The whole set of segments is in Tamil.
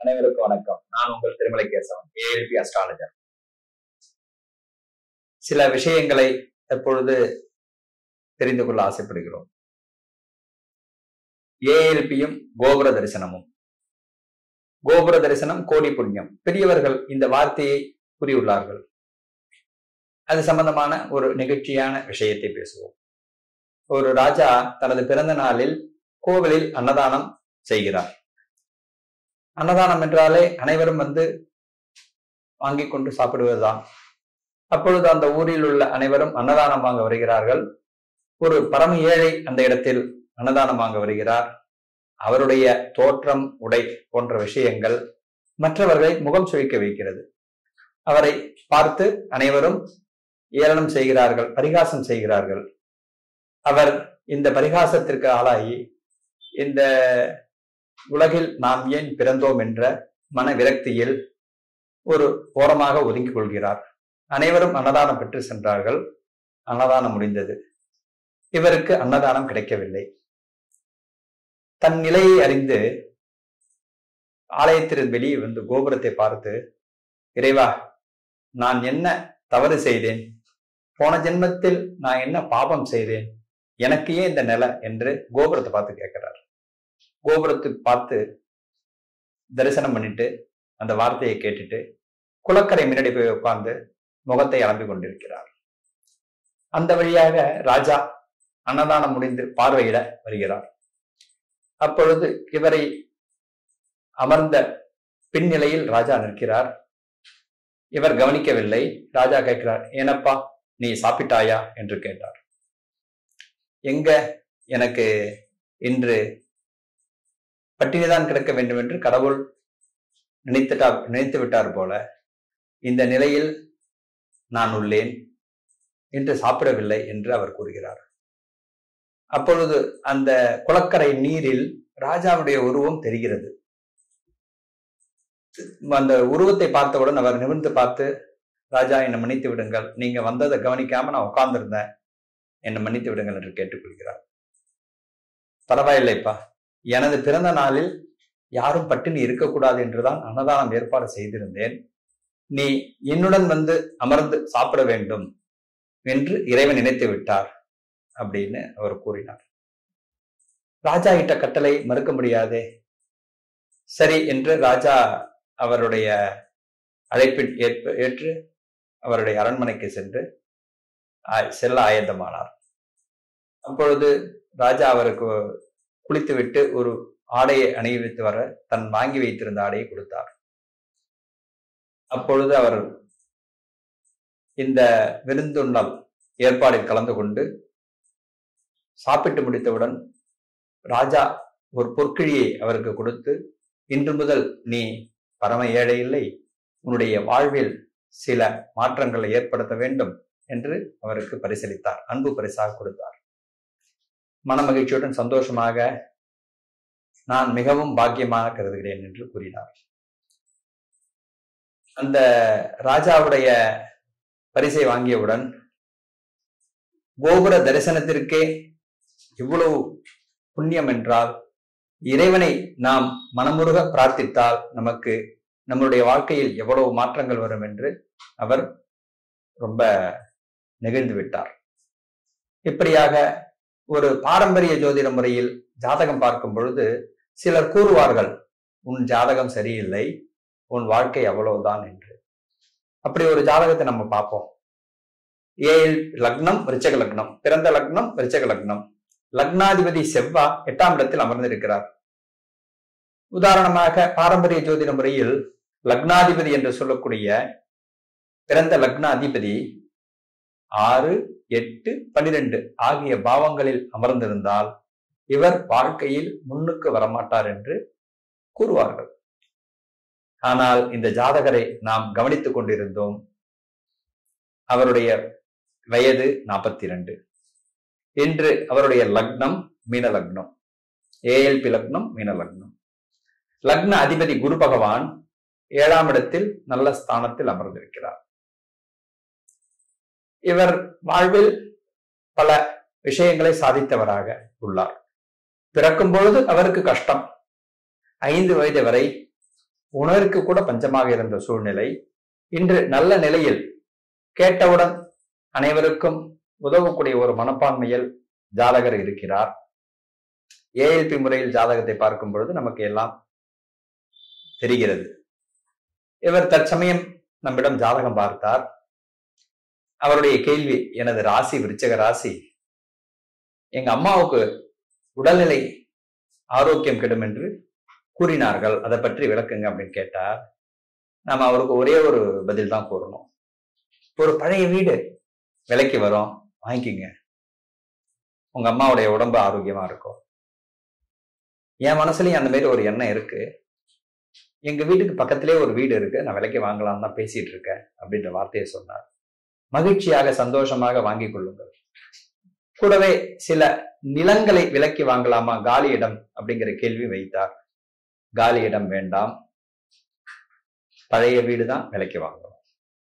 அனைவருக்கும் வணக்கம் நான் உங்கள் திருமலை கேசவன் ஏஎல்பி அஸ்ட்ராலஜர் சில விஷயங்களை எப்பொழுது தெரிந்து கொள்ள ஆசைப்படுகிறோம் ஏஎல்பியும் கோபுர தரிசனமும் கோபுர தரிசனம் கோடி புண்ணியம் பெரியவர்கள் இந்த வார்த்தையை கூறியுள்ளார்கள் அது சம்பந்தமான ஒரு நிகழ்ச்சியான விஷயத்தை பேசுவோம் ஒரு ராஜா தனது பிறந்த நாளில் கோவிலில் அன்னதானம் செய்கிறார் அன்னதானம் என்றாலே அனைவரும் வந்து வாங்கி கொண்டு சாப்பிடுவதுதான் அப்பொழுது அந்த ஊரில் உள்ள அனைவரும் அன்னதானம் வாங்க வருகிறார்கள் ஒரு பரம ஏழை அந்த இடத்தில் அன்னதானம் வாங்க வருகிறார் அவருடைய தோற்றம் உடை போன்ற விஷயங்கள் மற்றவர்களை முகம் சுழிக்க வைக்கிறது அவரை பார்த்து அனைவரும் ஏளனம் செய்கிறார்கள் பரிகாசம் செய்கிறார்கள் அவர் இந்த பரிகாசத்திற்கு ஆளாகி இந்த உலகில் நாம் ஏன் பிறந்தோம் என்ற மன விரக்தியில் ஒரு ஓரமாக ஒதுங்கிக் கொள்கிறார் அனைவரும் அன்னதானம் பெற்று சென்றார்கள் அன்னதானம் முடிந்தது இவருக்கு அன்னதானம் கிடைக்கவில்லை தன் நிலையை அறிந்து ஆலயத்திற்கு வெளியே வந்து கோபுரத்தை பார்த்து இறைவா நான் என்ன தவறு செய்தேன் போன ஜென்மத்தில் நான் என்ன பாபம் செய்தேன் எனக்கு ஏன் இந்த நிலை என்று கோபுரத்தை பார்த்து கேட்கிறார் கோபுரத்தை பார்த்து தரிசனம் பண்ணிட்டு அந்த வார்த்தையை கேட்டுட்டு குளக்கரை முன்னாடி போய் உட்கார்ந்து முகத்தை அலம்பி கொண்டிருக்கிறார் அந்த வழியாக ராஜா அன்னதானம் முடிந்து பார்வையிட வருகிறார் அப்பொழுது இவரை அமர்ந்த பின்னிலையில் ராஜா நிற்கிறார் இவர் கவனிக்கவில்லை ராஜா கேட்கிறார் ஏனப்பா நீ சாப்பிட்டாயா என்று கேட்டார் எங்க எனக்கு இன்று பட்டினிதான் கிடக்க வேண்டும் என்று கடவுள் நினைத்துட்டா நினைத்து விட்டார் போல இந்த நிலையில் நான் உள்ளேன் என்று சாப்பிடவில்லை என்று அவர் கூறுகிறார் அப்பொழுது அந்த குளக்கரை நீரில் ராஜாவுடைய உருவம் தெரிகிறது அந்த உருவத்தை பார்த்தவுடன் அவர் நிமிர்ந்து பார்த்து ராஜா என்னை மன்னித்து விடுங்கள் நீங்க வந்ததை கவனிக்காம நான் உட்கார்ந்திருந்தேன் என்னை மன்னித்து விடுங்கள் என்று கேட்டுக்கொள்கிறார் பரவாயில்லைப்பா எனது பிறந்த நாளில் யாரும் பட்டினி இருக்கக்கூடாது என்றுதான் அன்னதானம் ஏற்பாடு செய்திருந்தேன் நீ என்னுடன் வந்து அமர்ந்து சாப்பிட வேண்டும் என்று இறைவன் நினைத்து விட்டார் அப்படின்னு அவர் கூறினார் ராஜா இட்ட கட்டளை மறுக்க முடியாதே சரி என்று ராஜா அவருடைய அழைப்பில் ஏற்ப ஏற்று அவருடைய அரண்மனைக்கு சென்று செல்ல ஆயத்தமானார் அப்பொழுது ராஜா அவருக்கு குளித்துவிட்டு ஒரு ஆடையை அணிவித்து வர தன் வாங்கி வைத்திருந்த ஆடையை கொடுத்தார் அப்பொழுது அவர் இந்த விருந்துண்ணல் ஏற்பாடில் கலந்து கொண்டு சாப்பிட்டு முடித்தவுடன் ராஜா ஒரு பொற்கிழியை அவருக்கு கொடுத்து இன்று முதல் நீ பரம ஏழை இல்லை உன்னுடைய வாழ்வில் சில மாற்றங்களை ஏற்படுத்த வேண்டும் என்று அவருக்கு பரிசீலித்தார் அன்பு பரிசாக கொடுத்தார் மனமகிழ்ச்சியுடன் சந்தோஷமாக நான் மிகவும் பாக்கியமாக கருதுகிறேன் என்று கூறினார் அந்த ராஜாவுடைய பரிசை வாங்கியவுடன் கோபுர தரிசனத்திற்கே இவ்வளவு புண்ணியம் என்றால் இறைவனை நாம் மனமுருக பிரார்த்தித்தால் நமக்கு நம்மளுடைய வாழ்க்கையில் எவ்வளவு மாற்றங்கள் வரும் என்று அவர் ரொம்ப நெகிழ்ந்து விட்டார் இப்படியாக ஒரு பாரம்பரிய ஜோதிட முறையில் ஜாதகம் பார்க்கும் பொழுது சிலர் கூறுவார்கள் உன் ஜாதகம் சரியில்லை உன் வாழ்க்கை அவ்வளவுதான் என்று அப்படி ஒரு ஜாதகத்தை நம்ம பார்ப்போம் ஏழ் லக்னம் விருச்சக லக்னம் பிறந்த லக்னம் விருச்சக லக்னம் லக்னாதிபதி செவ்வா எட்டாம் இடத்தில் அமர்ந்திருக்கிறார் உதாரணமாக பாரம்பரிய ஜோதிட முறையில் லக்னாதிபதி என்று சொல்லக்கூடிய பிறந்த லக்ன அதிபதி ஆறு எட்டு பன்னிரண்டு ஆகிய பாவங்களில் அமர்ந்திருந்தால் இவர் வாழ்க்கையில் முன்னுக்கு வரமாட்டார் என்று கூறுவார்கள் ஆனால் இந்த ஜாதகரை நாம் கவனித்துக் கொண்டிருந்தோம் அவருடைய வயது நாற்பத்தி இரண்டு இன்று அவருடைய லக்னம் மீன லக்னம் ஏஎல்பி லக்னம் மீன லக்னம் லக்ன அதிபதி குரு பகவான் ஏழாம் இடத்தில் நல்ல ஸ்தானத்தில் அமர்ந்திருக்கிறார் இவர் வாழ்வில் பல விஷயங்களை சாதித்தவராக உள்ளார் பிறக்கும் பொழுது அவருக்கு கஷ்டம் ஐந்து வயது வரை உணருக்கு கூட பஞ்சமாக இருந்த சூழ்நிலை இன்று நல்ல நிலையில் கேட்டவுடன் அனைவருக்கும் உதவக்கூடிய ஒரு மனப்பான்மையில் ஜாதகர் இருக்கிறார் ஏஎல்பி முறையில் ஜாதகத்தை பார்க்கும் பொழுது நமக்கு எல்லாம் தெரிகிறது இவர் தற்சமயம் நம்மிடம் ஜாதகம் பார்த்தார் அவருடைய கேள்வி எனது ராசி விருச்சக ராசி எங்க அம்மாவுக்கு உடல்நிலை ஆரோக்கியம் கெடும் என்று கூறினார்கள் அதை பற்றி விளக்குங்க அப்படின்னு கேட்டார் நாம அவருக்கு ஒரே ஒரு பதில் தான் கூறணும் ஒரு பழைய வீடு விலைக்கு வரும் வாங்கிக்கிங்க உங்க அம்மாவுடைய உடம்பு ஆரோக்கியமா இருக்கும் என் மனசுலயும் அந்த மாதிரி ஒரு எண்ணம் இருக்கு எங்க வீட்டுக்கு பக்கத்திலே ஒரு வீடு இருக்கு நான் விலைக்கு வாங்கலாம் தான் பேசிட்டு இருக்கேன் அப்படின்ற வார்த்தையை சொன்னார் மகிழ்ச்சியாக சந்தோஷமாக வாங்கிக் கொள்ளுங்கள் கூடவே சில நிலங்களை விலைக்கு வாங்கலாமா காலி இடம் அப்படிங்கிற கேள்வி வைத்தார் காலி இடம் வேண்டாம் பழைய வீடு தான் விலைக்கு வாங்கணும்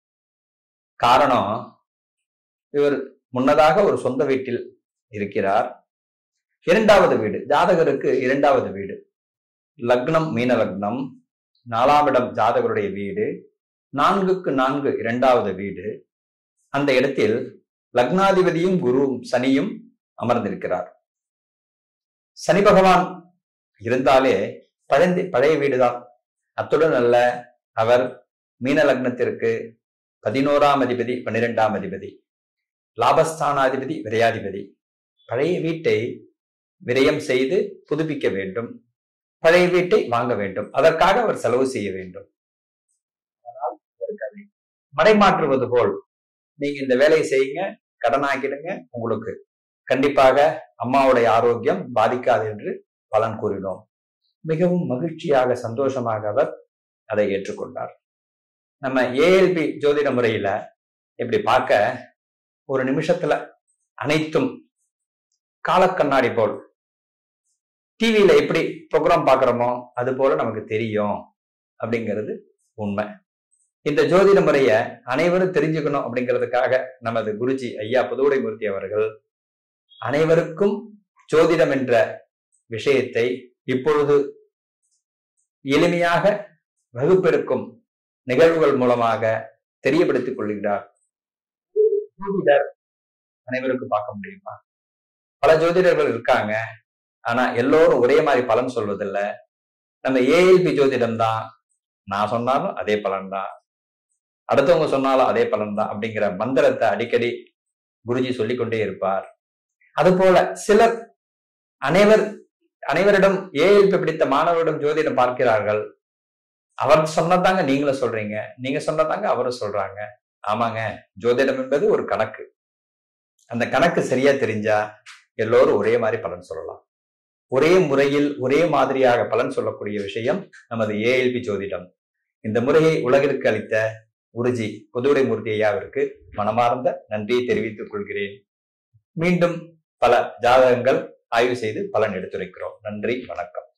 காரணம் இவர் முன்னதாக ஒரு சொந்த வீட்டில் இருக்கிறார் இரண்டாவது வீடு ஜாதகருக்கு இரண்டாவது வீடு லக்னம் மீன லக்னம் நாலாம் இடம் ஜாதகருடைய வீடு நான்குக்கு நான்கு இரண்டாவது வீடு அந்த இடத்தில் லக்னாதிபதியும் குருவும் சனியும் அமர்ந்திருக்கிறார் சனி பகவான் இருந்தாலே பழந்தி பழைய வீடுதான் அத்துடன் அல்ல அவர் மீன லக்னத்திற்கு பதினோராம் அதிபதி பன்னிரெண்டாம் அதிபதி லாபஸ்தானாதிபதி விரையாதிபதி பழைய வீட்டை விரயம் செய்து புதுப்பிக்க வேண்டும் பழைய வீட்டை வாங்க வேண்டும் அதற்காக அவர் செலவு செய்ய வேண்டும் ஆனால் அவருக்கு அதை மடைமாற்றுவது போல் நீங்க இந்த வேலையை செய்யுங்க கடனாக்கிடுங்க உங்களுக்கு கண்டிப்பாக அம்மாவுடைய ஆரோக்கியம் பாதிக்காது என்று பலன் கூறினோம் மிகவும் மகிழ்ச்சியாக சந்தோஷமாக அவர் அதை ஏற்றுக்கொண்டார் நம்ம ஏஎல்பி ஜோதிட முறையில இப்படி பார்க்க ஒரு நிமிஷத்துல அனைத்தும் காலக்கண்ணாடி போல் டிவியில எப்படி ப்ரோக்ராம் பார்க்குறோமோ அது போல நமக்கு தெரியும் அப்படிங்கிறது உண்மை இந்த ஜோதிட முறைய அனைவரும் தெரிஞ்சுக்கணும் அப்படிங்கிறதுக்காக நமது குருஜி ஐயா புதுவுடைமூர்த்தி அவர்கள் அனைவருக்கும் ஜோதிடம் என்ற விஷயத்தை இப்பொழுது எளிமையாக வகுப்பெடுக்கும் நிகழ்வுகள் மூலமாக தெரியப்படுத்திக் கொள்கிறார் ஜோதிடர் அனைவருக்கும் பார்க்க முடியுமா பல ஜோதிடர்கள் இருக்காங்க ஆனா எல்லோரும் ஒரே மாதிரி பலன் சொல்வதில்லை நம்ம ஏஎல்பி ஜோதிடம் தான் நான் சொன்னாலும் அதே பலன் தான் அடுத்தவங்க சொன்னாலும் அதே பலன் தான் அப்படிங்கிற மந்திரத்தை அடிக்கடி குருஜி சொல்லிக்கொண்டே இருப்பார் அதுபோல சிலர் அனைவர் அனைவரிடம் ஏஎல்பி பிடித்த மாணவரிடம் ஜோதிடம் பார்க்கிறார்கள் அவர் சொன்னதாங்க நீங்களும் சொல்றீங்க நீங்க சொன்னதாங்க அவரும் சொல்றாங்க ஆமாங்க ஜோதிடம் என்பது ஒரு கணக்கு அந்த கணக்கு சரியா தெரிஞ்சா எல்லோரும் ஒரே மாதிரி பலன் சொல்லலாம் ஒரே முறையில் ஒரே மாதிரியாக பலன் சொல்லக்கூடிய விஷயம் நமது ஏஎல்பி ஜோதிடம் இந்த முறையை உலகிற்கு அளித்த குருஜி புதுவுடை மூர்த்தி ஐயாவிற்கு மனமார்ந்த நன்றியை தெரிவித்துக் கொள்கிறேன் மீண்டும் பல ஜாதகங்கள் ஆய்வு செய்து பலன் எடுத்துரைக்கிறோம் நன்றி வணக்கம்